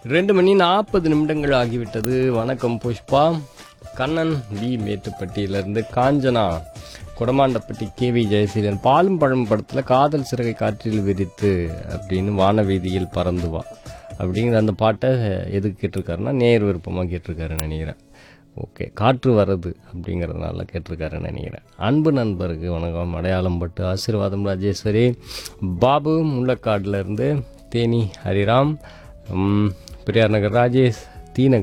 ரெண்டு மணி நாற்பது நிமிடங்கள் ஆகிவிட்டது வணக்கம் புஷ்பா கண்ணன் வி மேட்டுப்பட்டியிலிருந்து காஞ்சனா குடமாண்டப்பட்டி கேவி ஜெயசீலன் பாலும் பழம் படத்தில் காதல் சிறகை காற்றில் விரித்து அப்படின்னு வானவீதியில் பறந்து வா அப்படிங்கிற அந்த பாட்டை எதுக்கு கேட்டிருக்காருன்னா நேர் விருப்பமாக கேட்டிருக்காருன்னு நினைக்கிறேன் ஓகே காற்று வர்றது அப்படிங்கிறதுனால கேட்டிருக்காருன்னு நினைக்கிறேன் அன்பு நண்பருக்கு வணக்கம் அடையாளம் பட்டு ஆசீர்வாதம் ராஜேஸ்வரி பாபு முள்ளக்காடுல இருந்து தேனி ஹரிராம் ம், பெரியார் நகர் ராஜேஷ் தி நகர்